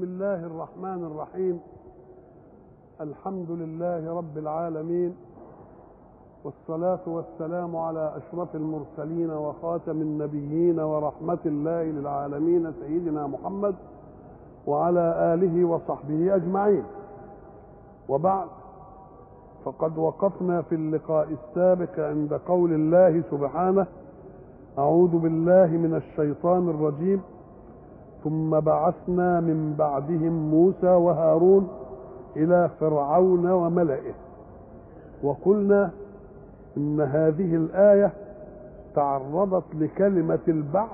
بسم الله الرحمن الرحيم الحمد لله رب العالمين والصلاة والسلام على أشرف المرسلين وخاتم النبيين ورحمة الله للعالمين سيدنا محمد وعلى آله وصحبه أجمعين وبعد فقد وقفنا في اللقاء السابق عند قول الله سبحانه أعوذ بالله من الشيطان الرجيم ثم بعثنا من بعدهم موسى وهارون إلى فرعون وملئه وقلنا إن هذه الآية تعرضت لكلمة البعث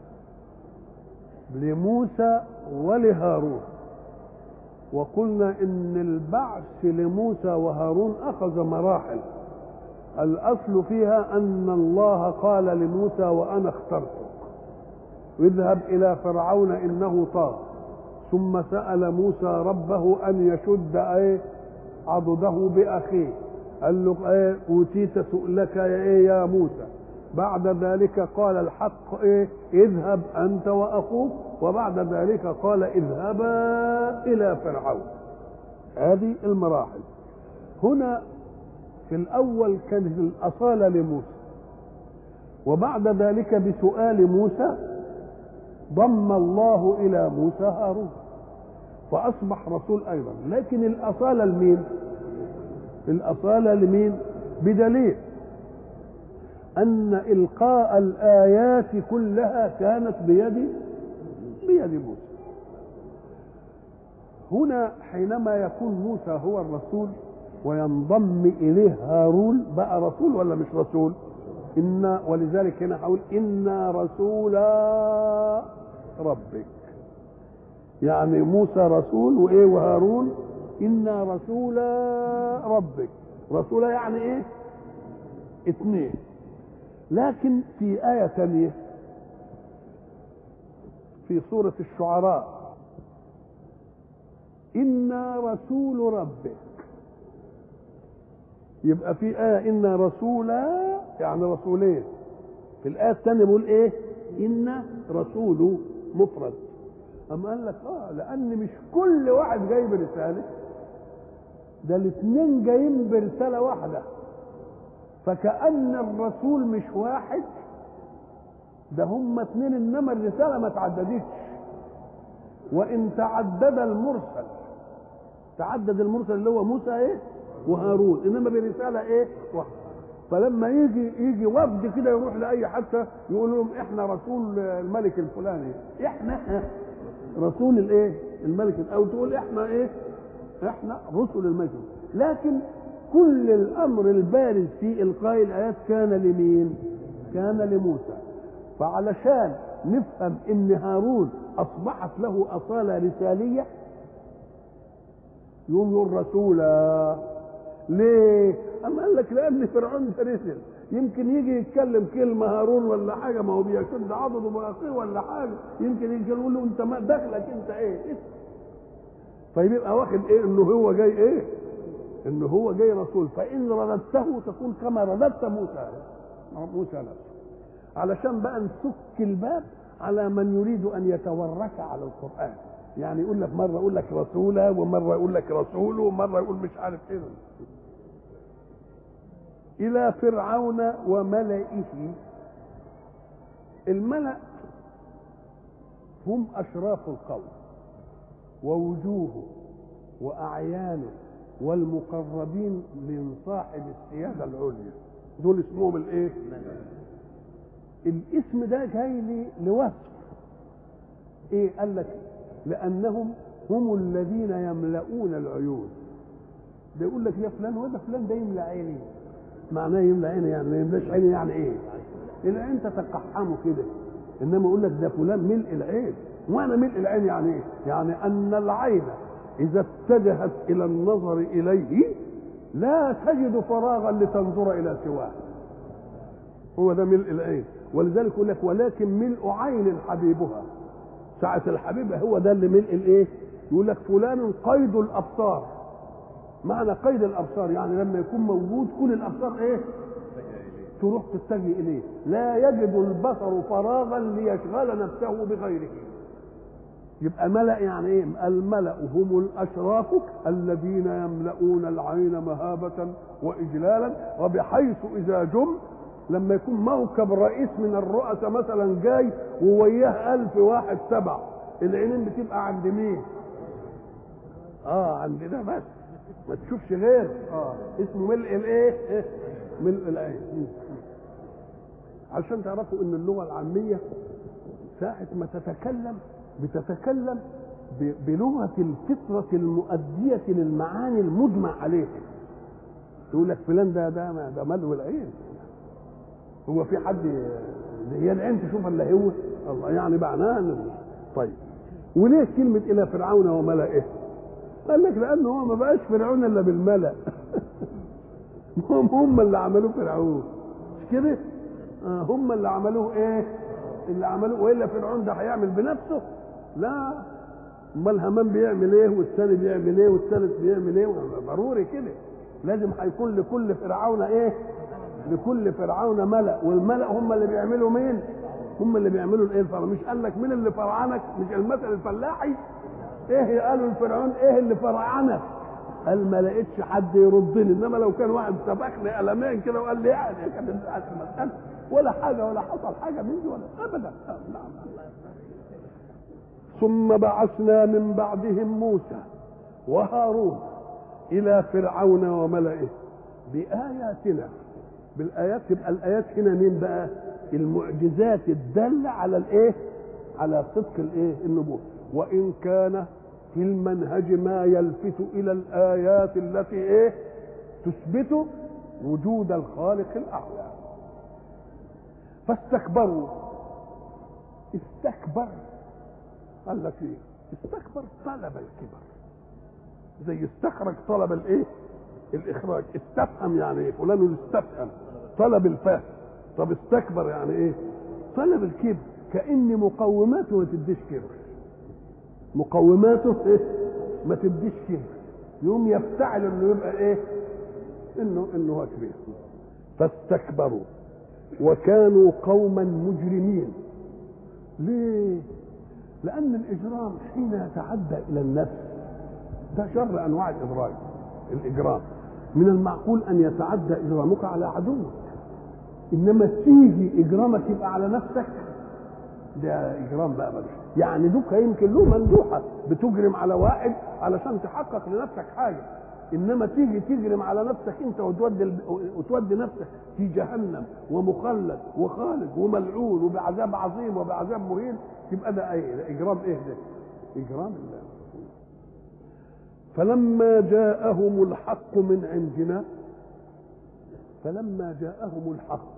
لموسى ولهارون وقلنا إن البعث لموسى وهارون أخذ مراحل الأصل فيها أن الله قال لموسى وأنا اخترتك اذهب إلى فرعون إنه طاغ ثم سأل موسى ربه أن يشد أيه عضده بأخيه قال له ايه اوتيت سؤلك يا ايه يا موسى بعد ذلك قال الحق ايه اذهب انت واخوك وبعد ذلك قال اذهبا الى فرعون هذه المراحل هنا في الاول كانت الاصاله لموسى وبعد ذلك بسؤال موسى ضم الله الى موسى هارون فاصبح رسول ايضا لكن الاصاله لمين الأصالة لمين بدليل أن إلقاء الآيات كلها كانت بيد بيد موسى هنا حينما يكون موسى هو الرسول وينضم إليه هارون بقى رسول ولا مش رسول إنا ولذلك هنا هقول إنا رسولا ربك يعني موسى رسول وإيه وهارون إنا رسول ربك رسول يعني إيه اثنين لكن في آية ثانية في سورة الشعراء إنا رسول ربك يبقى في آية إنا رسولا يعني رسولين في الآية الثانية بيقول إيه إنا رسول مفرد أم قال لك آه لأن مش كل واحد جاي برسالة ده الاثنين جايين برسالة واحدة فكأن الرسول مش واحد ده هم اثنين انما الرسالة ما تعددتش وان تعدد المرسل تعدد المرسل اللي هو موسى ايه وهارون انما برسالة ايه واحدة فلما يجي يجي وفد كده يروح لاي حتى يقول لهم احنا رسول الملك الفلاني احنا رسول الايه الملك او تقول احنا ايه احنا رسل الملك لكن كل الامر البارز في القاء الايات كان لمين كان لموسى فعلشان نفهم ان هارون اصبحت له اصاله رساليه يوم يقول رسولا ليه اما قال لك لان فرعون ده رسل يمكن يجي يتكلم كلمة هارون ولا حاجة ما هو بيشد عضده بأخيه ولا حاجة يمكن يجي يقول له أنت ما دخلك أنت إيه؟ فيبقى واخد ايه انه هو جاي ايه انه هو جاي رسول فان رددته تكون كما رددت موسى موسى نفسه علشان بقى نسك الباب على من يريد ان يتورك على القران يعني يقول لك مره يقول لك رسولا ومره يقول لك رسول ومره يقول مش عارف ايه الى فرعون وملئه الملأ هم اشراف القوم ووجوهه وأعيانه والمقربين من صاحب السيادة العليا دول اسمهم الايه الاسم ده جاي لي لوصف ايه قال لك لانهم هم الذين يملؤون العيون ده يقول لك يا فلان هو ده فلان ده يملى عيني معناه يملى عيني يعني ما يملاش عيني يعني ايه العين تتقحمه كده انما يقول لك ده فلان ملء العين وانا ملء العين يعني ايه يعني ان العين اذا اتجهت الى النظر اليه لا تجد فراغا لتنظر الى سواه هو ده ملء العين ولذلك يقول لك ولكن ملء عين حبيبها ساعة الحبيب هو ده اللي ملء الايه يقول لك فلان قيد الابصار معنى قيد الابصار يعني لما يكون موجود كل الابصار ايه تروح تتجه اليه لا يجد البصر فراغا ليشغل نفسه بغيره يبقى ملأ يعني ايه الملأ هم الأشراف الذين يملؤون العين مهابة وإجلالا وبحيث إذا جم لما يكون موكب رئيس من الرؤساء مثلا جاي ووياه ألف واحد تبع العينين بتبقى عند مين اه عند ده بس ما تشوفش غير اه اسمه ملء الايه إيه؟ ملء العين عشان تعرفوا ان اللغه العاميه ساعه ما تتكلم بتتكلم بلغه الفطره المؤديه للمعاني المجمع عليها يقول لك فلان ده ده ده ملء العين هو في حد هي العين تشوف الا هو الله يعني معناه طيب وليه كلمه الى فرعون وملئه قال لك لانه هو ما بقاش فرعون الا بالملأ هم هم اللي عملوه فرعون مش كده آه هم اللي عملوه ايه اللي عملوه والا فرعون ده هيعمل بنفسه لا امال هامان بيعمل ايه والثاني بيعمل ايه والثالث بيعمل ايه ضروري كده لازم هيكون لكل فرعون ايه لكل فرعون ملأ والملأ هم اللي بيعملوا مين هم اللي بيعملوا الايه الفرع مش قال لك مين اللي فرعنك مش المثل الفلاحي ايه قالوا الفرعون ايه اللي فرعنك قال ما لقيتش حد يردني انما لو كان واحد سبقني قلمين كده وقال لي يعني كانت المساله ولا حاجه ولا حصل حاجه من دي ولا ابدا نعم ثم بعثنا من بعدهم موسى وهارون الى فرعون وملئه باياتنا بالايات تبقى الايات هنا مين بقى المعجزات الداله على الايه على صدق الايه النبوه وان كان في المنهج ما يلفت الى الايات التي ايه تثبت وجود الخالق الاعلى فاستكبروا استكبر قال لك ايه استكبر طلب الكبر زي استخرج طلب الايه الاخراج استفهم يعني ايه فلان استفهم طلب الفهم طب استكبر يعني ايه طلب الكبر كان مقوماته ما تديش كبر مقوماته ايه ما تديش كبر يوم يفتعل انه يبقى ايه انه انه هو كبير فاستكبروا وكانوا قوما مجرمين ليه لان الاجرام حين يتعدى الى النفس ده شر انواع الاجرام الاجرام من المعقول ان يتعدى اجرامك على عدوك انما تيجي اجرامك يبقى على نفسك ده اجرام بقى ملوش يعني دوك يمكن له مندوحه بتجرم على واحد علشان تحقق لنفسك حاجه انما تيجي تجرم على نفسك انت وتودي وتودي نفسك في جهنم ومخلد وخالد وملعون وبعذاب عظيم وبعذاب مهين يبقى ده ايه ده اجرام ايه ده اجرام الله فلما جاءهم الحق من عندنا فلما جاءهم الحق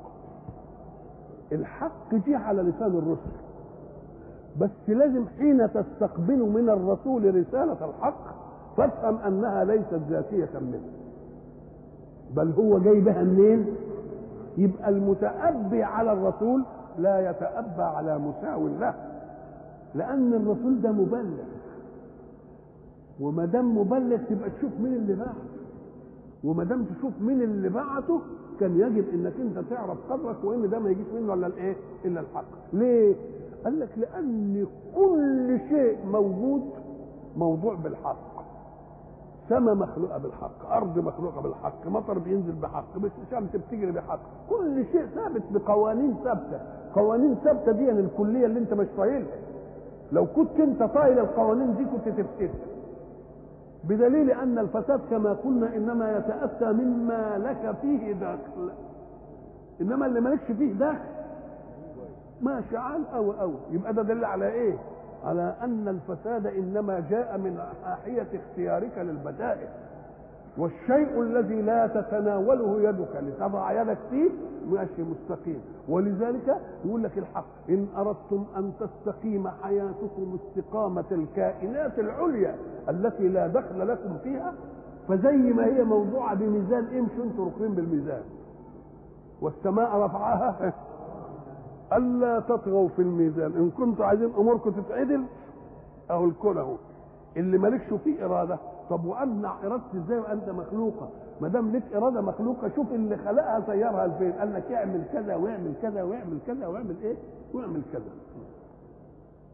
الحق جه على لسان الرسل بس لازم حين تستقبل من الرسول رسالة الحق فافهم انها ليست ذاتية منه بل هو جاي بها منين يبقى المتأبي على الرسول لا يتأبى على مساو له لأن الرسول ده مبلغ وما دام مبلغ تبقى تشوف مين اللي بعته وما دام تشوف مين اللي بعته كان يجب انك انت تعرف قدرك وان ده ما يجيش منه الا الايه؟ الا الحق. ليه؟ قال لك لان كل شيء موجود موضوع بالحق. سماء مخلوقه بالحق، ارض مخلوقه بالحق، مطر بينزل بحق، بس الشمس بتجري بحق، كل شيء ثابت بقوانين ثابته، قوانين ثابته دي يعني الكليه اللي انت مش طايلها. لو كنت انت طايل القوانين دي كنت تفسدها. بدليل ان الفساد كما قلنا انما يتاتى مما لك فيه دخل انما اللي مالكش فيه دخل ماشي عال او او يبقى ده دليل على ايه على ان الفساد انما جاء من ناحيه اختيارك للبدائل والشيء الذي لا تتناوله يدك لتضع يدك فيه ماشي مستقيم ولذلك يقول لك الحق ان اردتم ان تستقيم حياتكم استقامه الكائنات العليا التي لا دخل لكم فيها فزي ما هي موضوعه بميزان امشوا انتوا ركبين بالميزان والسماء رفعها الا تطغوا في الميزان ان كنتوا عايزين اموركم تتعدل اهو الكون اهو اللي مالكش فيه اراده طب وامنع ارادتي ازاي وانت مخلوقه ما دام ليك اراده مخلوقه شوف اللي خلقها سيرها لفين قال لك اعمل كذا واعمل كذا واعمل كذا واعمل ايه واعمل كذا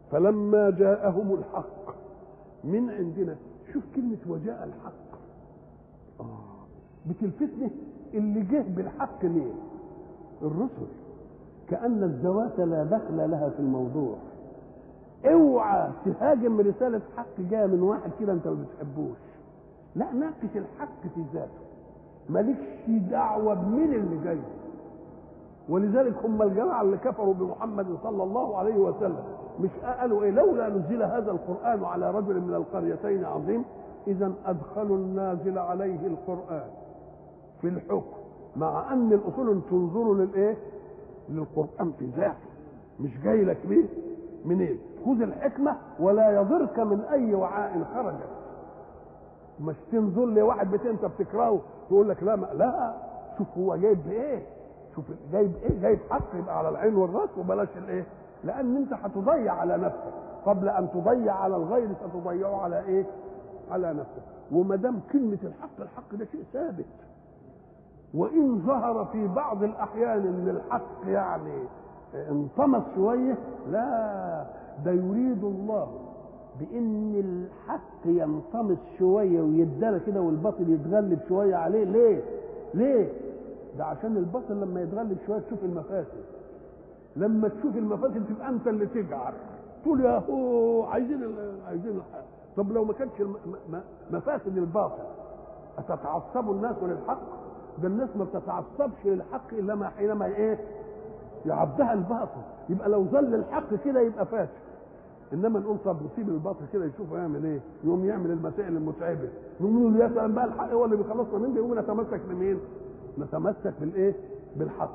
فلما جاءهم الحق من عندنا شوف كلمة وجاء الحق آه بتلفتني اللي جه بالحق مين الرسل كأن الذوات لا دخل لها في الموضوع اوعى تهاجم رسالة حق جاية من واحد كده انت ما بتحبوش لا ناقش الحق في ذاته مالكش دعوة بمين اللي جاي ولذلك هم الجماعة اللي كفروا بمحمد صلى الله عليه وسلم مش قالوا ايه لولا نزل هذا القرآن على رجل من القريتين عظيم اذا ادخلوا النازل عليه القرآن في الحكم مع ان الاصول تنظر للايه للقرآن في ذاته مش جاي لك بيه منين خذ الحكمة ولا يضرك من اي وعاء خرجت مش تنظر لواحد بيت انت بتكرهه تقول لك لا ما لا شوف هو جايب ايه شوف جايب ايه جايب حق يبقى على العين والراس وبلاش الايه لان انت هتضيع على نفسك قبل ان تضيع على الغير ستضيعه على ايه على نفسك وما دام كلمه الحق الحق ده شيء ثابت وان ظهر في بعض الاحيان ان الحق يعني انطمس شويه لا ده يريد الله بان الحق ينطمس شويه ويدلى كده والباطل يتغلب شويه عليه ليه ليه ده عشان الباطل لما يتغلب شويه تشوف المفاسد لما تشوف المفاسد تبقى انت اللي تجعر تقول يا هو عايزين عايزين الحق طب لو ما كانش مفاسد الباطل أتتعصبوا الناس للحق ده الناس ما بتتعصبش للحق الا ما حينما ايه يعبدها الباطل يبقى لو ظل الحق كده يبقى فاسد انما نقول طب نسيب الباطل كده يشوفه يعمل ايه يقوم يعمل المسائل المتعبه نقول يا سلام بقى الحق هو اللي بيخلصنا من ده يقوم نتمسك بمين نتمسك بالايه بالحق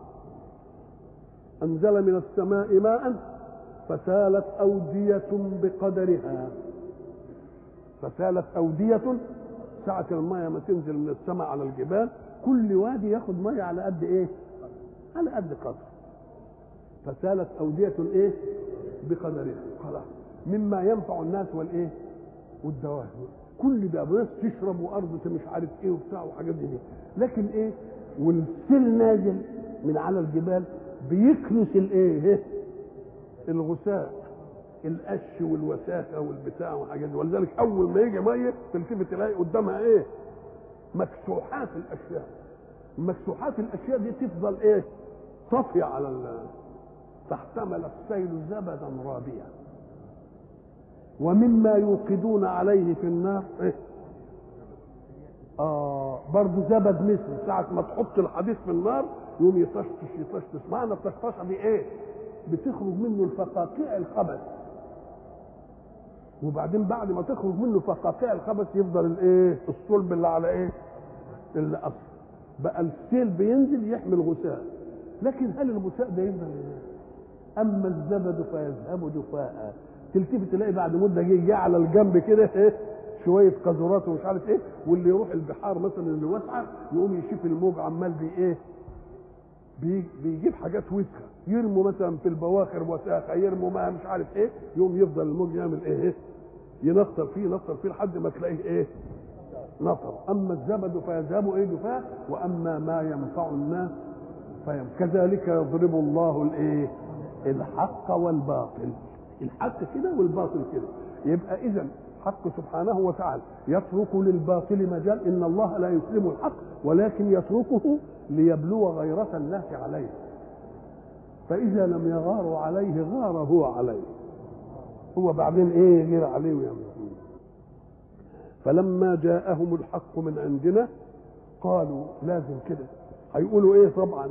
انزل من السماء ماء فسالت اوديه بقدرها فسالت اوديه ساعة المية ما تنزل من السماء على الجبال كل وادي ياخد مية على قد ايه؟ على قد قدر فسالت أودية ايه؟ بقدرها خلاص مما ينفع الناس والايه؟ والدواب كل ده ناس تشرب وارض مش عارف ايه وبتاع وحاجات دي لكن ايه؟ والسيل نازل من على الجبال بيكنس الايه؟ الغثاء القش والوساخه والبتاع والحاجات دي ولذلك اول ما يجي ميه تلتفت تلاقي قدامها ايه؟ مكسوحات الاشياء مكسوحات الاشياء دي تفضل ايه؟ طافيه على ال فاحتمل السيل زبدا رابيا ومما يوقدون عليه في النار ايه؟ اه برضه زبد مثل ساعة ما تحط الحديد في النار يقوم يطشطش يطشطش معنى الطشطشه دي ايه؟ بتخرج منه الفقاقيع الخبث وبعدين بعد ما تخرج منه فقاقيع الخبث يفضل الايه الصلب اللي على ايه اللي اصل بقى السيل بينزل يحمل غثاء لكن هل الغثاء ده يفضل إيه؟ اما الزبد فيذهب دفاء تلتفت تلاقي بعد مده جه جه على الجنب كده ايه شويه قذورات ومش عارف ايه واللي يروح البحار مثلا اللي واسعه يقوم يشوف الموج عمال بي ايه بي بيجيب حاجات وسخه يرموا مثلا في البواخر وساخه يرموا ما مش عارف ايه يقوم يفضل الموج يعمل ايه ينطر فيه ينطر فيه لحد ما تلاقيه ايه نطر اما الزبد فيذهب ايه دفاع واما ما ينفع الناس فيم كذلك يضرب الله الايه الحق والباطل الحق كده والباطل كده يبقى اذا حق سبحانه وتعالى يترك للباطل مجال ان الله لا يسلم الحق ولكن يتركه ليبلو غيرة الناس عليه فإذا لم يغاروا عليه غار هو عليه هو بعدين ايه غير عليه ويعمل فلما جاءهم الحق من عندنا قالوا لازم كده هيقولوا ايه طبعا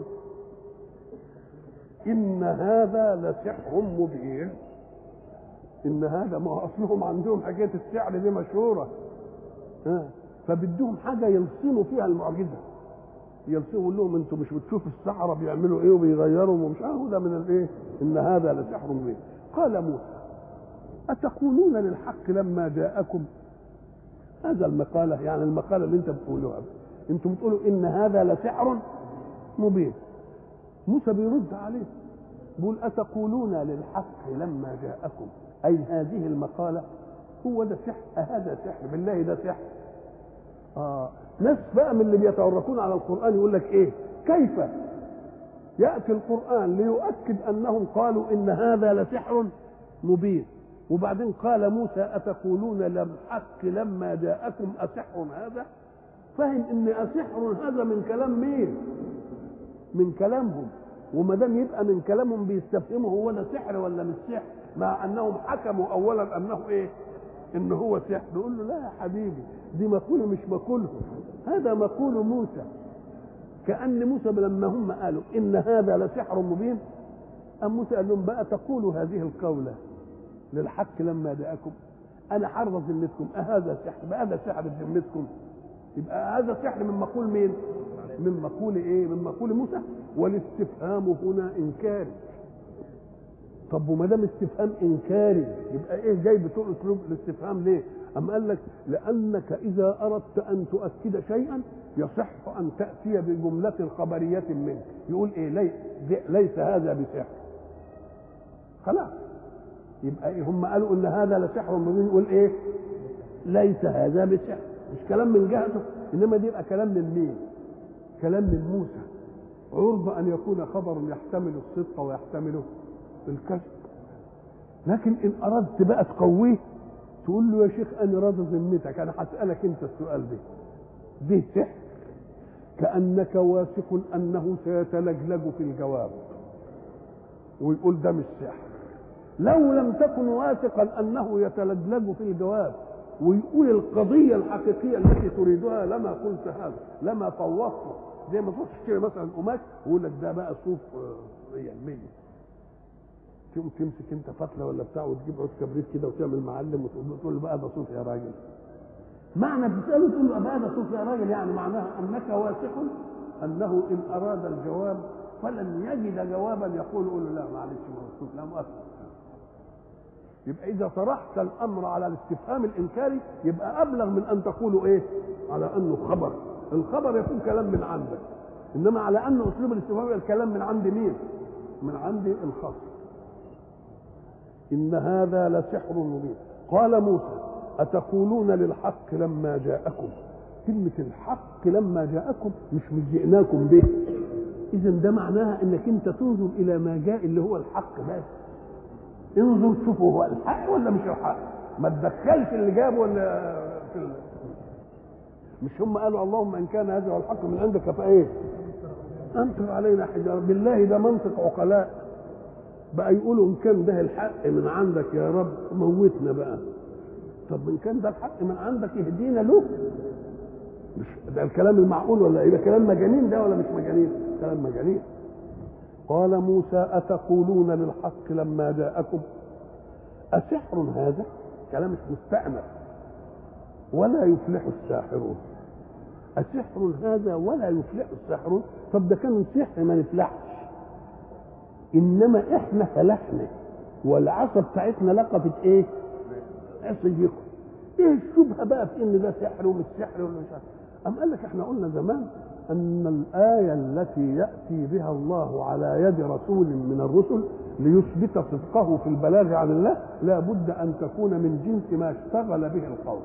ان هذا لسحر مبين ان هذا ما هو اصلهم عندهم حكايه السحر دي مشهوره ها فبدهم حاجه يلصموا فيها المعجزه يلصموا يقول لهم انتوا مش بتشوفوا السحره بيعملوا ايه وبيغيروا ومش عارف ده من الايه ان هذا لسحر مبين قال موسى اتقولون للحق لما جاءكم هذا المقاله يعني المقاله اللي انت بتقولوها انتم بتقولوا ان هذا لسحر مبين موسى بيرد عليه بيقول اتقولون للحق لما جاءكم اي هذه المقاله هو ده سحر هذا سحر بالله ده سحر اه ناس بقى من اللي بيتوركون على القران يقول لك ايه كيف ياتي القران ليؤكد انهم قالوا ان هذا لسحر مبين وبعدين قال موسى أتقولون لم حق لما جاءكم أسحر هذا فهم ان أسحر هذا من كلام مين من كلامهم وما دام يبقى من كلامهم بيستفهموا هو ده سحر ولا مش سحر مع انهم حكموا اولا انه ايه ان هو سحر نقول له لا يا حبيبي دي مقوله مش مقولهم هذا مقول موسى كان موسى لما هم قالوا ان هذا لسحر مبين ام موسى قال لهم بقى تقولوا هذه القوله للحق لما جاءكم انا حرض ذمتكم اهذا سحر بقى هذا سحر بذمتكم يبقى هذا سحر من مقول مين من مقول ايه من مقول موسى والاستفهام هنا انكاري طب وما دام استفهام انكاري يبقى ايه جاي بتقول اسلوب الاستفهام ليه أم قال لك لأنك إذا أردت أن تؤكد شيئا يصح أن تأتي بجملة خبرية منك يقول إيه لي ليس هذا بسحر خلاص يبقى إيه هم قالوا إن هذا لسحر مبين يقول إيه ليس هذا بسحر مش كلام من جهته إنما دي يبقى كلام من مين كلام من موسى عرض أن يكون خبر يحتمل الصدق ويحتمل الكذب لكن إن أردت بقى تقويه تقول له يا شيخ انا راضي ذمتك انا هسالك انت السؤال ده ده سحر كانك واثق انه سيتلجلج في الجواب ويقول ده مش سحر لو لم تكن واثقا انه يتلجلج في الجواب ويقول القضيه الحقيقيه التي تريدها لما قلت هذا لما فوضته زي ما تروح تشتري مثلا قماش ويقول لك ده بقى صوف 100 تقوم تمسك انت فتله ولا بتاع وتجيب عود كبريت كده وتعمل معلم وتقول له بقى ده صوف يا راجل معنى بتساله تقول له بقى ده صوف يا راجل يعني معناها انك واثق انه ان اراد الجواب فلن يجد جوابا يقول قول له لا معلش ما هو الصوف لا مؤثر يبقى اذا طرحت الامر على الاستفهام الانكاري يبقى ابلغ من ان تقول ايه على انه خبر الخبر يكون كلام من عندك انما على ان اسلوب الاستفهام الكلام من عند مين من عند الخصم إن هذا لسحر مبين قال موسى أتقولون للحق لما جاءكم كلمة الحق لما جاءكم مش مش جئناكم به إذا ده معناها إنك أنت تنظر إلى ما جاء اللي هو الحق بس انظر شوفوا هو الحق ولا مش الحق ما تدخلش اللي جابه ولا في ال... مش هم قالوا اللهم ان كان هذا هو الحق من عندك فايه امطر علينا حجاره بالله ده منطق عقلاء بقى يقولوا ان كان ده الحق من عندك يا رب موتنا بقى طب ان كان ده الحق من عندك اهدينا له مش ده الكلام المعقول ولا يبقى كلام مجانين ده ولا مش مجانين كلام مجانين قال موسى اتقولون للحق لما جاءكم اسحر هذا كلام مش مستأنف ولا يفلح الساحرون أسحر هذا ولا يفلح الساحرون طب ده كان سحر ما نفلحش انما احنا فلحنا والعصا بتاعتنا لقفت ايه عصيكم ايه الشبهه بقى في ان ده سحر ومش سحر ولا مش عارف ام قال لك احنا قلنا زمان ان الايه التي ياتي بها الله على يد رسول من الرسل ليثبت صدقه في البلاغ عن الله لا بد ان تكون من جنس ما اشتغل به القوم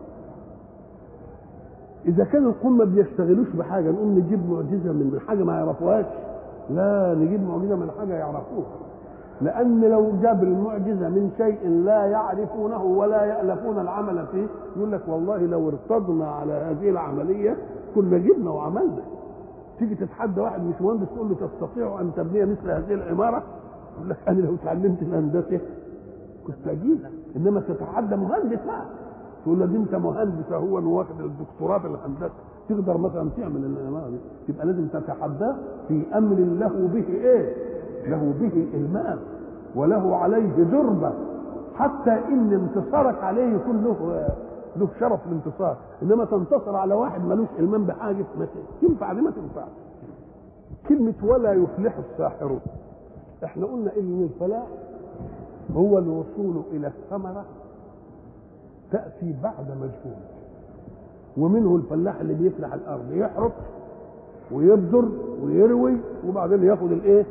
اذا كانوا القوم ما بيشتغلوش بحاجه نقوم نجيب معجزه من حاجه ما يعرفوهاش لا نجيب معجزه من حاجه يعرفوها لان لو جاب المعجزه من شيء لا يعرفونه ولا يالفون العمل فيه يقول لك والله لو ارتضنا على هذه العمليه كنا جبنا وعملنا تيجي تتحدى واحد مش مهندس تقول له تستطيع ان تبني مثل هذه العماره يقول لك انا لو اتعلمت الهندسه كنت اجيب انما تتحدى مهندس بقى تقول له دي انت مهندس اهو واخد الدكتوراه في الهندسه تقدر مثلا تعمل العماره دي تبقى لازم تتحداه في امر له به ايه؟ له به المام وله عليه دربه حتى ان انتصارك عليه يكون له له شرف الانتصار انما تنتصر على واحد ملوش المام بحاجه ما تنفع دي ما تنفع كلمه ولا يفلح الساحرون احنا قلنا ان الفلاح هو الوصول الى الثمره تاتي بعد مجهود ومنه الفلاح اللي بيفلح الارض يحرث ويبذر ويروي وبعدين ياخد الايه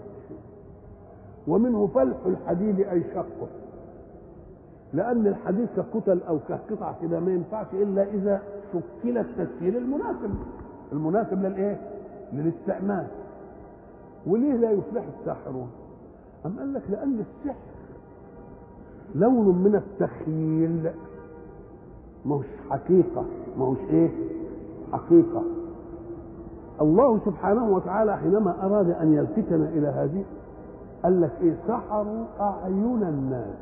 ومنه فلح الحديد اي شقه لان الحديد ككتل او كقطع كده ما ينفعش الا اذا شكل التسكيل المناسب المناسب للايه للاستعمال وليه لا يفلح الساحرون أم قال لك لأن السحر لون من التخيل ما هوش حقيقة ما هوش ايه حقيقة الله سبحانه وتعالى حينما أراد أن يلفتنا إلى هذه قال لك إيه سحروا أعين الناس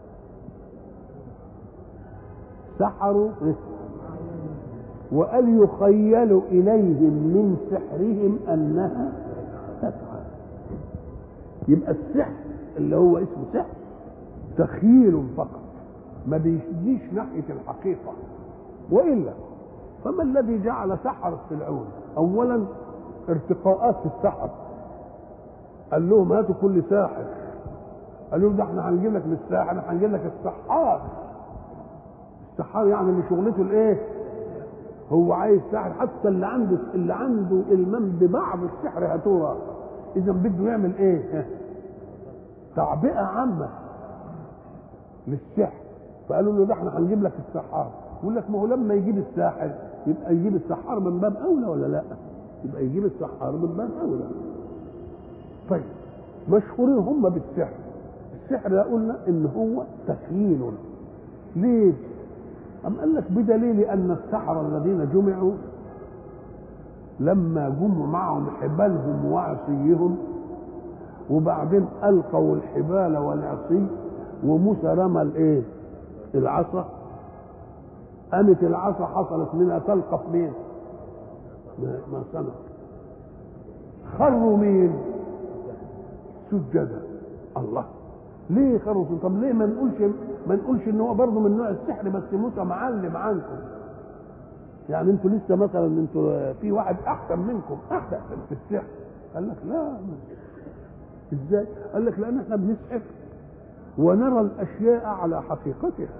سحروا إيه؟ وقال يخيل إليهم من سحرهم أنها تسعى يبقى السحر اللي هو اسمه سحر تخيل فقط ما بيجيش ناحية الحقيقة وإلا فما الذي جعل سحر فرعون أولا ارتقاءات في السحر قال لهم هاتوا كل ساحر قالوا له ده احنا هنجيب لك مش ساحر احنا هنجيب لك السحار السحار يعني اللي شغلته الايه هو عايز ساحر حتى اللي عنده اللي عنده المام ببعض السحر هاتوها اذا بده يعمل ايه تعبئه عامه للسحر فقالوا له ده احنا هنجيب لك السحار يقول لك ما هو لما يجيب الساحر يبقى يجيب السحار من باب اولى ولا لا يبقى يجيب السحار من باب اولى طيب مشهورين هم بالسحر السحر ده قلنا ان هو تخيل ليه أم قال لك بدليل أن السحرة الذين جمعوا لما جمعوا معهم حبالهم وعصيهم وبعدين ألقوا الحبال والعصي وموسى رمى الايه العصا قامت العصا حصلت منها تلقف مين ما صنع خروا مين سجدا الله ليه خروا طب ليه ما نقولش ما نقولش ان هو برضه من نوع السحر بس موسى معلم عنكم يعني انتوا لسه مثلا انتوا في واحد احسن منكم احسن في السحر قال لك لا ازاي قال لك لان احنا بنسحر ونرى الاشياء على حقيقتها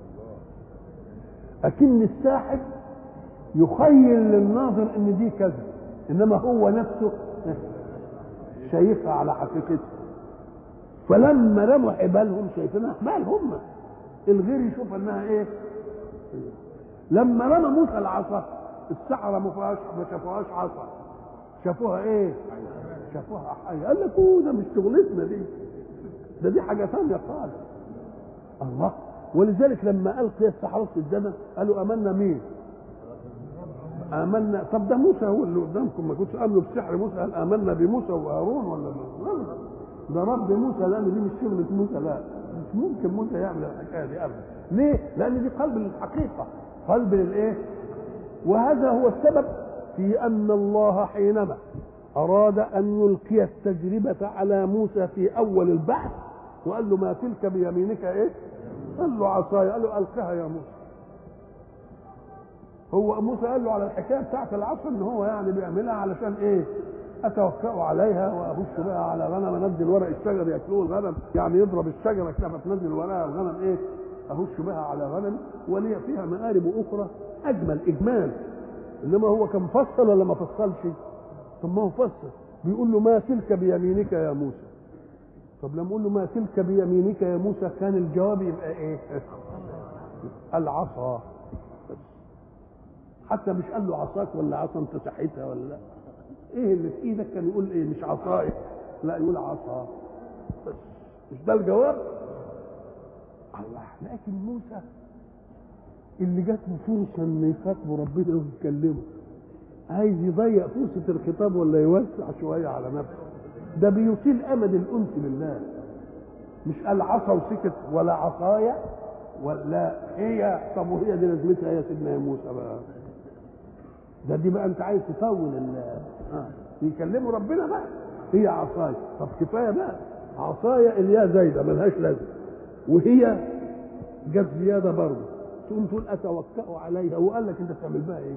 اكن الساحر يخيل للناظر ان دي كذا انما هو نفسه شايفها على حقيقتها فلما رموا حبالهم شايفينها حبال هم الغير يشوف انها ايه لما رمى موسى العصا السحره ما فيهاش ما شافوهاش عصا شافوها ايه شافوها حاجه قال لك اوه ده مش شغلتنا دي ده دي حاجه ثانيه خالص الله ولذلك لما القي السحره الدم قالوا امنا مين آمنا طب ده موسى هو اللي قدامكم ما كنتش آمنوا بسحر موسى قال آمنا بموسى وهارون ولا لا ده رب موسى لأن دي مش شغلة موسى لا مش ممكن موسى يعمل الحكاية دي أبدا ليه؟ لأن دي قلب للحقيقة قلب للإيه؟ وهذا هو السبب في أن الله حينما أراد أن يلقي التجربة على موسى في أول البحث وقال له ما تلك بيمينك إيه؟ قال له عصاي قال له ألقها يا موسى هو موسى قال له على الحكايه بتاعت العصر ان هو يعني بيعملها علشان ايه؟ اتوكا عليها واهش بها على غنم انزل ورق الشجر ياكلوه الغنم يعني يضرب الشجره كده فتنزل ورقها الغنم ايه؟ اهش بها على غنم ولي فيها مآرب اخرى اجمل اجمال انما هو كان فصل ولا ما فصلش؟ طب ما هو فصل بيقول له ما تلك بيمينك يا موسى طب لما اقول له ما تلك بيمينك يا موسى كان الجواب يبقى ايه؟ العصا حتى مش قال له عصاك ولا عصا انت سحيتها ولا لا ايه اللي في ايدك كان يقول ايه مش عصاي لا يقول عصا بس مش ده الجواب الله لكن موسى اللي جات له فرصه ان يخاطبه ربنا ويكلمه عايز يضيق فرصه الخطاب ولا يوسع شويه على نفسه ده بيطيل امد الانس بالله مش قال عصا وسكت ولا عصايا ولا هي طب وهي دي لازمتها يا سيدنا يا موسى بقى ده دي بقى انت عايز تطول اه يكلموا ربنا بقى هي عصايا طب كفايه بقى عصايا اللي هي زايده ملهاش لازمه وهي جت زياده برضه تقوم تقول اتوكا عليها وقال لك انت تعمل بها ايه؟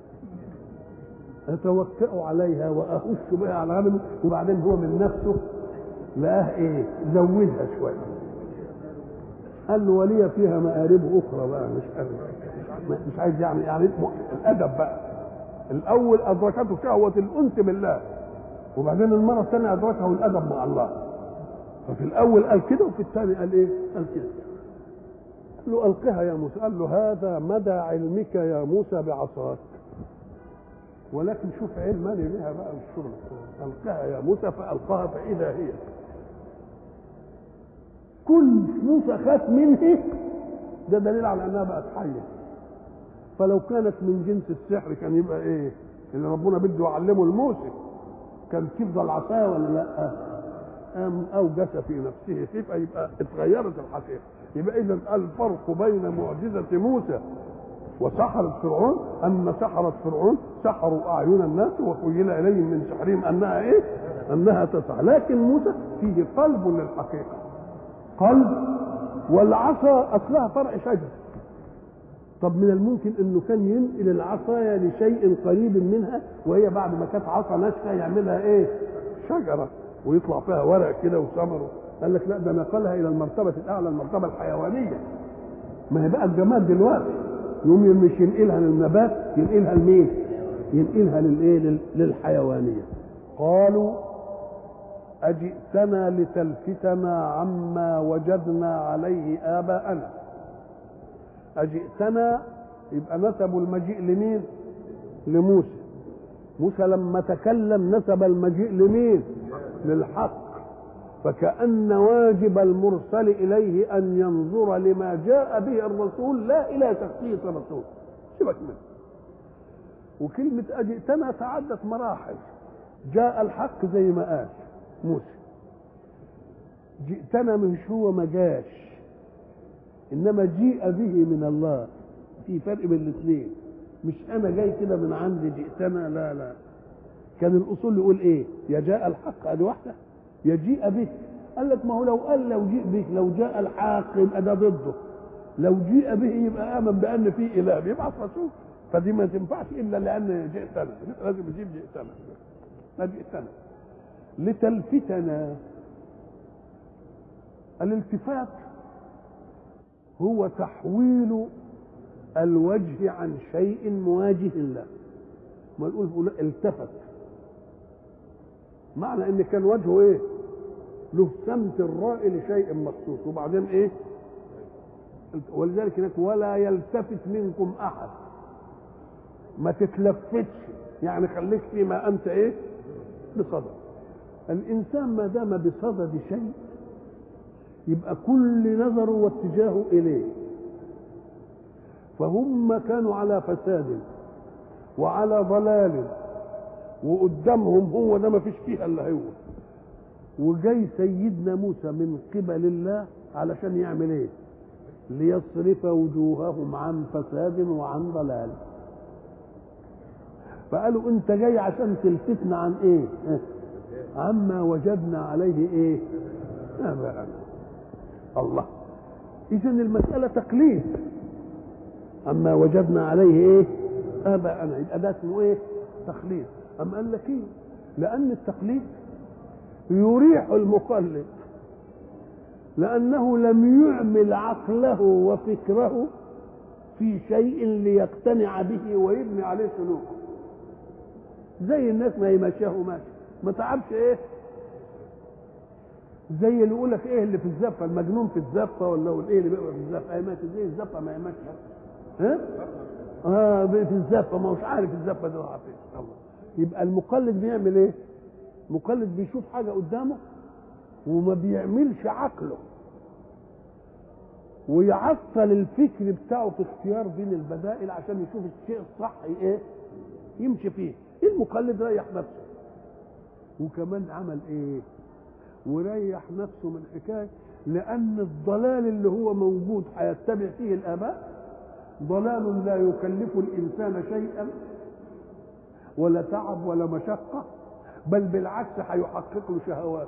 اتوكا عليها واهش بها على غنم وبعدين هو من نفسه لقاه ايه؟ زودها شويه قال له ولي فيها مآرب اخرى بقى مش قادر مش عايز يعني يعني الادب بقى الاول ادركته شهوه الانس بالله وبعدين المره الثانيه ادركه الادب مع الله ففي الاول قال كده وفي الثاني قال ايه؟ قال كده قال له القها يا موسى قال له هذا مدى علمك يا موسى بعصاك ولكن شوف علم مالي بها بقى الشغل القها يا موسى فالقاها فاذا هي كل موسى خاف منه ده دليل على انها بقت حيه فلو كانت من جنس السحر كان يبقى ايه اللي ربنا بده يعلمه لموسى كان تفضل عصايه ولا لا أم اوجس في نفسه خيفه يبقى اتغيرت الحقيقه يبقى اذا الفرق بين معجزه موسى وسحرة فرعون أن سحرة فرعون سحروا أعين الناس وخيل إليهم من سحرهم أنها إيه؟ أنها تسعى لكن موسى فيه قلب للحقيقة قلب والعصا أصلها فرع شجر طب من الممكن انه كان ينقل العصايه لشيء قريب منها وهي بعد ما كانت عصا ناشفه يعملها ايه؟ شجره ويطلع فيها ورق كده وثمر قال لك لا ده نقلها الى المرتبه الاعلى المرتبه الحيوانيه ما هي بقى الجماد دلوقتي يوم مش ينقلها للنبات ينقلها لمين؟ ينقلها للايه؟ للحيوانيه قالوا أجئتنا لتلفتنا عما وجدنا عليه آباءنا أجئتنا يبقى نسبوا المجيء لمين؟ لموسى موسى لما تكلم نسب المجيء لمين؟ للحق فكأن واجب المرسل إليه أن ينظر لما جاء به الرسول لا إلى شخصية الرسول سيبك منه وكلمة أجئتنا تعدت مراحل جاء الحق زي ما قال موسى جئتنا مش هو ما جاش انما جيء به من الله في فرق بين الاثنين مش انا جاي كده من عندي جئتنا لا لا كان الاصول يقول ايه يا جاء الحق ادي واحده يا جيء به قال لك ما هو لو قال لو جيء به لو جاء الحق يبقى ده ضده لو جيء به يبقى امن بان في اله بيبعث رسول فدي ما تنفعش الا لان جئتنا لازم يجيب جئتنا ما جئتنا لتلفتنا الالتفات هو تحويل الوجه عن شيء مواجه له ما نقول التفت معنى ان كان وجهه ايه له سمت الرائي لشيء مخصوص وبعدين ايه ولذلك هناك ولا يلتفت منكم احد ما تتلفتش يعني خليك فيما انت ايه بصدد الانسان ما دام بصدد شيء يبقى كل نظره واتجاهه اليه فهم كانوا على فساد وعلى ضلال وقدامهم هو ده ما فيش فيها الا هو وجاي سيدنا موسى من قبل الله علشان يعمل ايه ليصرف وجوههم عن فساد وعن ضلال فقالوا انت جاي عشان تلفتنا عن ايه عما وجدنا عليه ايه آباءنا الله اذا المساله تقليد اما وجدنا عليه ايه اباءنا يبقى ده اسمه ايه تقليد أم قال لك ايه لان التقليد يريح المقلد لانه لم يعمل عقله وفكره في شيء ليقتنع به ويبني عليه سلوكه زي الناس ما يمشيه ماشي ما تعبش ايه زي اللي يقول لك ايه اللي في الزفه المجنون في الزفه ولا هو ايه اللي بيبقى في الزفه اي ماشي زي الزفه ما يمشي ها اه في الزفه ما هوش عارف الزفه دي رايحه فين الله يبقى المقلد بيعمل ايه مقلد بيشوف حاجه قدامه وما بيعملش عقله ويعطل الفكر بتاعه في اختيار بين البدائل عشان يشوف الشيء الصح ايه يمشي فيه المقلد ريح نفسه وكمان عمل ايه وريح نفسه من حكايه لان الضلال اللي هو موجود هيتبع فيه الاباء ضلال لا يكلف الانسان شيئا ولا تعب ولا مشقه بل بالعكس هيحقق له شهواته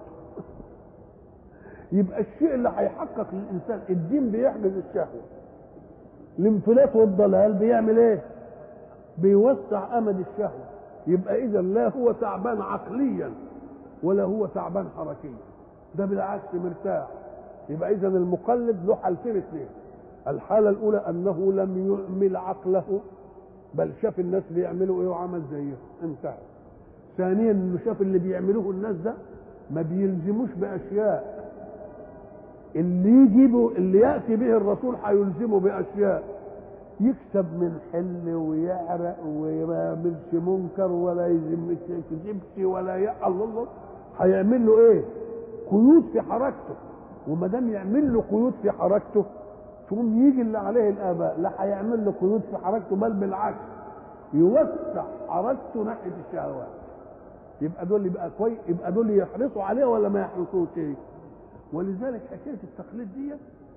يبقى الشيء اللي هيحقق للانسان الدين بيحجز الشهوه الانفلات والضلال بيعمل ايه بيوسع امد الشهوه يبقى اذا لا هو تعبان عقليا ولا هو تعبان حركيا ده بالعكس مرتاح يبقى اذا المقلد له حالتين اثنين الحاله الاولى انه لم يعمل عقله بل شاف الناس بيعملوا ايه وعمل زيهم انتهى ثانيا انه شاف اللي بيعملوه الناس ده ما بيلزموش باشياء اللي يجيبه اللي ياتي به الرسول هيلزمه باشياء يكسب من حل ويعرق وما يعملش منكر ولا يكذبش ولا ي... الله الله هيعمل له ايه؟ قيود في حركته وما دام يعمل له قيود في حركته تقوم يجي اللي عليه الاباء لا هيعمل له قيود في حركته بل بالعكس يوسع حركته ناحيه الشهوات يبقى دول يبقى كويس يبقى دول يحرصوا عليه ولا ما يحرصوش ايه ولذلك حكايه التقليد دي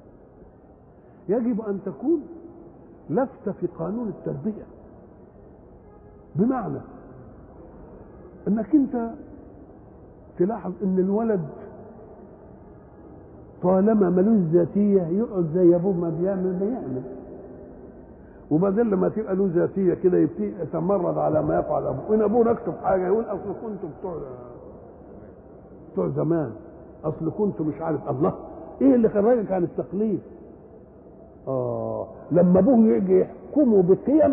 يجب ان تكون لفته في قانون التربيه بمعنى انك انت تلاحظ ان الولد طالما ملوش ذاتيه يقعد زي ابوه ما بيعمل ما يعمل وبعدين لما تبقى له ذاتيه كده يبتدي يتمرد على ما يفعل ابوه وان ابوه نكتب حاجه يقول اصل كنتوا بتوع بتوع زمان اصل كنتوا مش عارف الله ايه اللي خرجك عن التقليد اه لما ابوه يجي يحكمه بقيم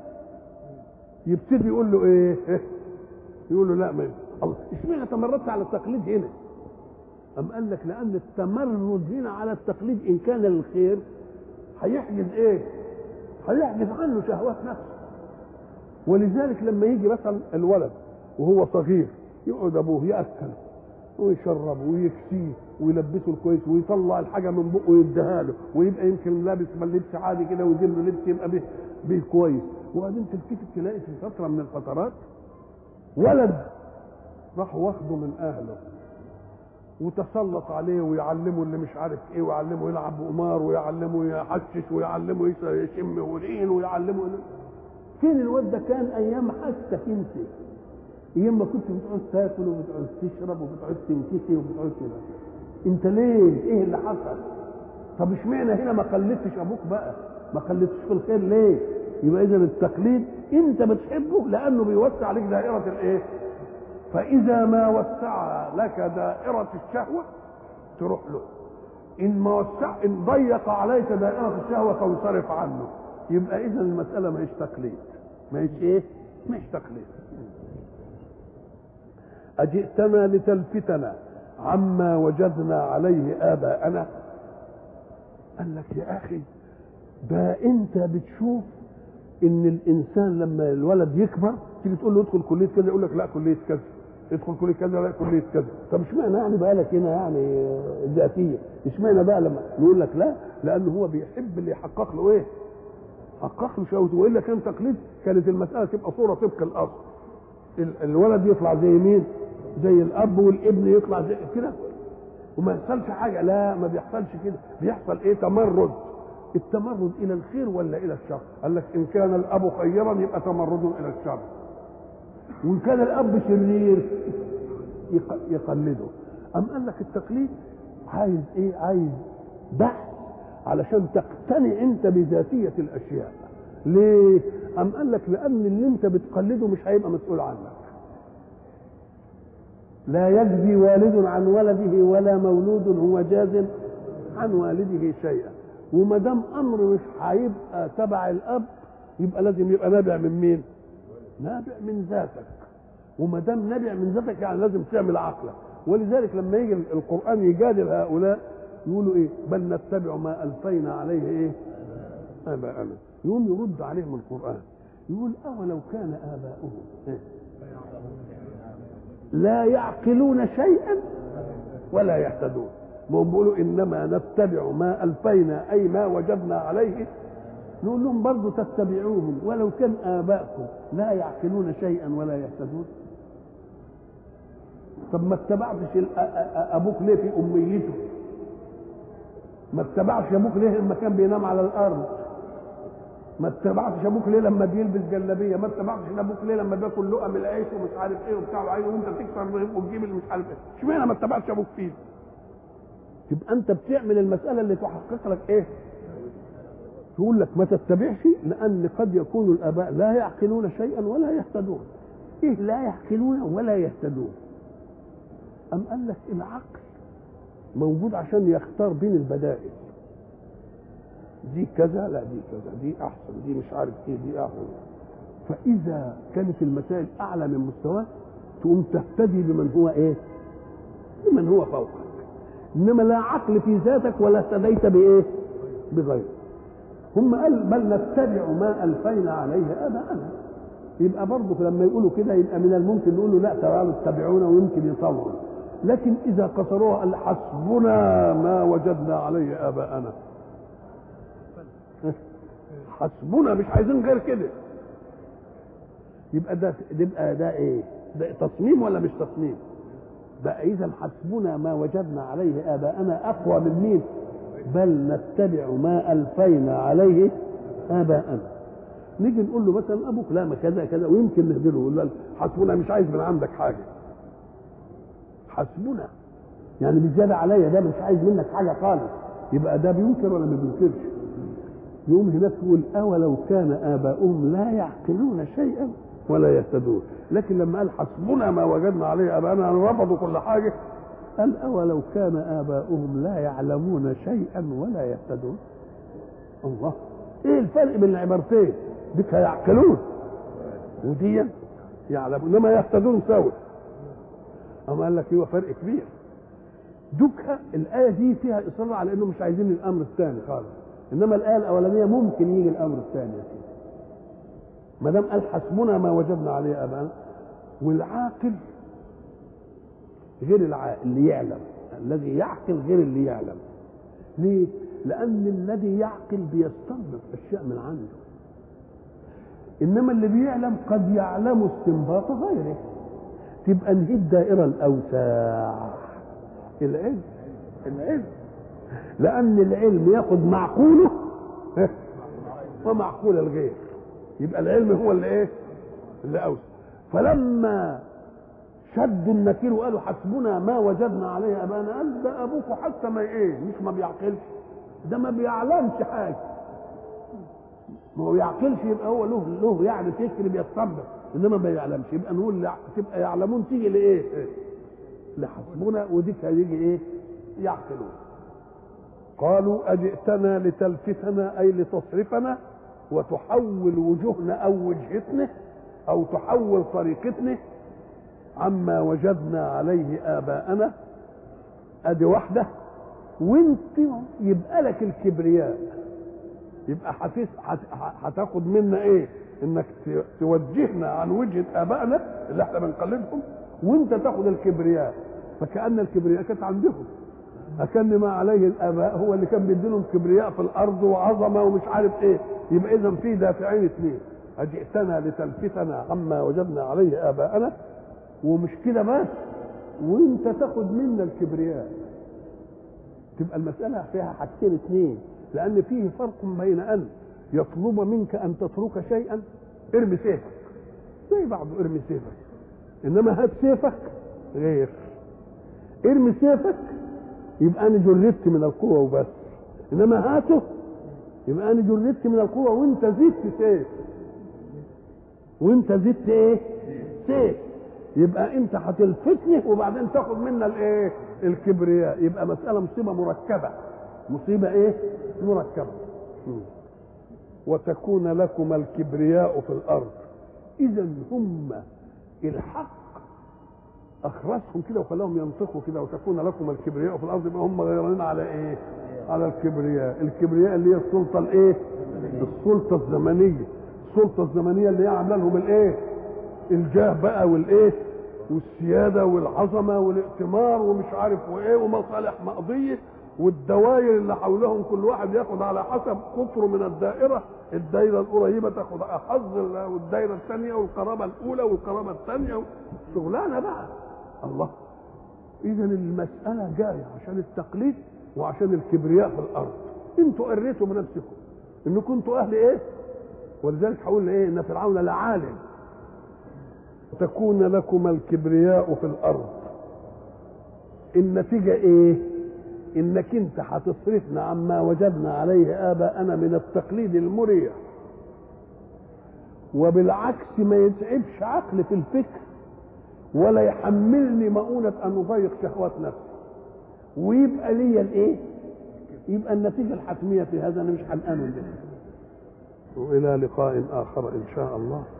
يبتدي يقول له ايه يقول له لا ما الله اشمعنى تمردت على التقليد هنا أم قال لك لأن التمرد هنا على التقليد إن كان للخير هيحجز إيه؟ هيحجز عنه شهوات نفسه ولذلك لما يجي مثلا الولد وهو صغير يقعد أبوه يأكله ويشربه ويكسيه ويلبسه الكويس ويطلع الحاجة من بقه ويديها له ويبقى يمكن لابس لبس عادي كده ويجيب له لبس يبقى به, به كويس وبعدين تلتفت تلاقي في فترة من الفترات ولد راح واخده من أهله وتسلط عليه ويعلمه اللي مش عارف ايه ويعلمه يلعب قمار ويعلمه يحشش ويعلمه يشم هورين ويعلمه فين الواد ده كان ايام حتى انت ايام ما كنت بتقعد تاكل وبتقعد تشرب وبتقعد تنكسي وبتقعد كده انت ليه ايه اللي حصل طب اشمعنى هنا ما قلدتش ابوك بقى ما قلدتش في الخير ليه يبقى اذا التقليد انت بتحبه لانه بيوسع عليك دائره الايه فإذا ما وسع لك دائرة الشهوة تروح له إن ما وسع إن ضيق عليك دائرة الشهوة فانصرف عنه يبقى إذا المسألة ما هيش تقليد ما هيش إيه؟ ما هيش تقليد أجئتنا لتلفتنا عما وجدنا عليه آباءنا قال لك يا أخي ده أنت بتشوف إن الإنسان لما الولد يكبر تيجي تقول له ادخل كلية كذا يقول لك لا كلية كذا ادخل كليه كذا لا كليه كذا طب اشمعنى يعني بقى لك هنا يعني ذاتيه اشمعنى بقى لما نقول لك لا لانه هو بيحب اللي يحقق له ايه حقق له شهوته والا كان تقليد كانت المساله تبقى صوره طبق الاصل الولد يطلع زي مين زي الاب والابن يطلع زي كده وما يحصلش حاجه لا ما بيحصلش كده بيحصل ايه تمرد التمرد الى الخير ولا الى الشر قال لك ان كان الاب خيرا يبقى تمرده الى الشر وان كان الاب شرير يقلده ام قال لك التقليد عايز ايه عايز بحث علشان تقتنع انت بذاتيه الاشياء ليه ام قال لك لان اللي انت بتقلده مش هيبقى مسؤول عنك لا يجزي والد عن ولده ولا مولود هو جاز عن والده شيئا وما دام امر مش هيبقى تبع الاب يبقى لازم يبقى نابع من مين؟ نابع من ذاتك وما دام نابع من ذاتك يعني لازم تعمل عقلك ولذلك لما يجي القران يجادل هؤلاء يقولوا ايه بل نتبع ما الفينا عليه ايه اباءنا يقوم يرد عليهم القران يقول اولو كان اباؤهم إيه؟ لا يعقلون شيئا ولا يهتدون ما هم بيقولوا انما نتبع ما الفينا اي ما وجدنا عليه نقول لهم برضه تتبعوهم ولو كان اباؤكم لا يعقلون شيئا ولا يهتدون طب ما اتبعتش ابوك ليه في اميته ما اتبعش ابوك ليه لما كان بينام على الارض ما اتبعتش ابوك ليه لما بيلبس جلابيه ما اتبعتش ابوك ليه لما بياكل لقم العيش ومش عارف ايه وبتاع وعايز وانت تكسر وتجيب اللي مش عارف ايه اشمعنى ما اتبعتش ابوك فيه تبقى انت بتعمل المساله اللي تحقق لك ايه يقول لك ما تتبعش لان قد يكون الاباء لا يعقلون شيئا ولا يهتدون ايه لا يعقلون ولا يهتدون ام قال لك العقل موجود عشان يختار بين البدائل دي كذا لا دي كذا دي احسن دي مش عارف ايه دي احسن فاذا كانت المسائل اعلى من مستواه تقوم تهتدي بمن هو ايه بمن هو فوقك انما لا عقل في ذاتك ولا اهتديت بايه بغيره هم قال بل نتبع ما الفينا عليه اباءنا يبقى برضه لما يقولوا كده يبقى من الممكن نقول له لا تعالوا اتبعونا ويمكن يطلعوا لكن اذا قصروها قال حسبنا ما وجدنا عليه اباءنا حسبنا مش عايزين غير كده يبقى ده يبقى ده ايه ده تصميم ولا مش تصميم بقى اذا حسبنا ما وجدنا عليه اباءنا اقوى من مين بل نتبع ما الفينا عليه اباءنا نيجي نقول له مثلا ابوك لا ما كذا كذا ويمكن نهدله يقول له حسبنا مش عايز من عندك حاجه حسبنا يعني مش زياده عليا ده مش عايز منك حاجه خالص يبقى ده بينكر ولا ما بينكرش يقوم هناك يقول اولو كان اباؤهم لا يعقلون شيئا ولا يهتدون لكن لما قال حسبنا ما وجدنا عليه اباءنا رفضوا كل حاجه قال اولو كان اباؤهم لا يعلمون شيئا ولا يهتدون الله ايه الفرق بين العبارتين ديك يعقلون ودي يعلمون انما يهتدون سوا اما قال لك هو فرق كبير دوكها الايه دي فيها اصرار على انه مش عايزين الامر الثاني خالص انما الايه الاولانيه ممكن يجي الامر الثاني يا سيدي ما دام قال حسبنا ما وجدنا عليه ابانا والعاقل غير العاقل اللي يعلم الذي يعقل غير اللي يعلم ليه؟ لأن الذي يعقل بيستنبط أشياء من عنده إنما اللي بيعلم قد يعلم استنباط غيره تبقى نهي الدائرة الأوسع العلم العلم لأن العلم ياخد معقوله ومعقول الغير يبقى العلم هو اللي ايه؟ اللي أوسع فلما شدوا النكير وقالوا حسبنا ما وجدنا عليه ابانا قال ده ابوكوا حتى ما ايه مش ما بيعقلش ده ما بيعلمش حاجه ما هو بيعقلش يبقى هو له له يعني فكر بيستنبط انما ما بيعلمش يبقى نقول تبقى يعلمون تيجي لايه؟ لحسبنا وديك هيجي ايه؟ يعقلون قالوا اجئتنا لتلفتنا اي لتصرفنا وتحول وجوهنا او وجهتنا او تحول طريقتنا عما وجدنا عليه آباءنا أدي واحدة وانت يبقى لك الكبرياء يبقى حتس هتاخد منا ايه انك توجهنا عن وجهة آبائنا اللي احنا بنقلدهم وانت تاخد الكبرياء فكأن الكبرياء كانت عندهم أكن ما عليه الآباء هو اللي كان بيديلهم كبرياء في الأرض وعظمة ومش عارف إيه يبقى إذا في دافعين اثنين أجئتنا لتلفتنا عما وجدنا عليه آباءنا ومش كده بس وانت تاخد منا الكبرياء تبقى المسألة فيها حاجتين اثنين لأن فيه فرق بين أن يطلب منك أن تترك شيئا ارمي سيفك زي بعضه ارمي سيفك إنما هات سيفك غير ارمي سيفك يبقى أنا جردت من القوة وبس إنما هاته يبقى أنا جردت من القوة وأنت زدت سيف وأنت زدت إيه؟ سيف يبقى انت هتلفتني وبعدين تاخد منا الايه الكبرياء يبقى مساله مصيبه مركبه مصيبه ايه مركبه وتكون لكم الكبرياء في الارض اذا هم الحق اخرسهم كده وخلاهم ينطقوا كده وتكون لكم الكبرياء في الارض يبقى هم غيرانين على ايه على الكبرياء الكبرياء اللي هي السلطه الايه السلطه الزمنيه السلطه الزمنيه اللي هي عامله لهم الايه الجاه بقى والايه والسياده والعظمه والائتمار ومش عارف وايه ومصالح مقضيه والدوائر اللي حولهم كل واحد ياخد على حسب قطره من الدائره الدائره القريبه تاخد حظ والدائره الثانيه والقرابه الاولى والقرابه الثانيه شغلانه بقى الله اذا المساله جايه عشان التقليد وعشان الكبرياء في الارض انتوا قريتوا بنفسكم ان كنتوا اهل ايه ولذلك هقول ايه ان فرعون لعالم تكون لكم الكبرياء في الارض النتيجه ايه انك انت هتصرفنا عما وجدنا عليه اباءنا من التقليد المريح وبالعكس ما يتعبش عقل في الفكر ولا يحملني مؤونة أن أضيق شهوات نفسي ويبقى ليا الإيه؟ يبقى النتيجة الحتمية في هذا أنا مش هنآمن بها وإلى لقاء آخر إن شاء الله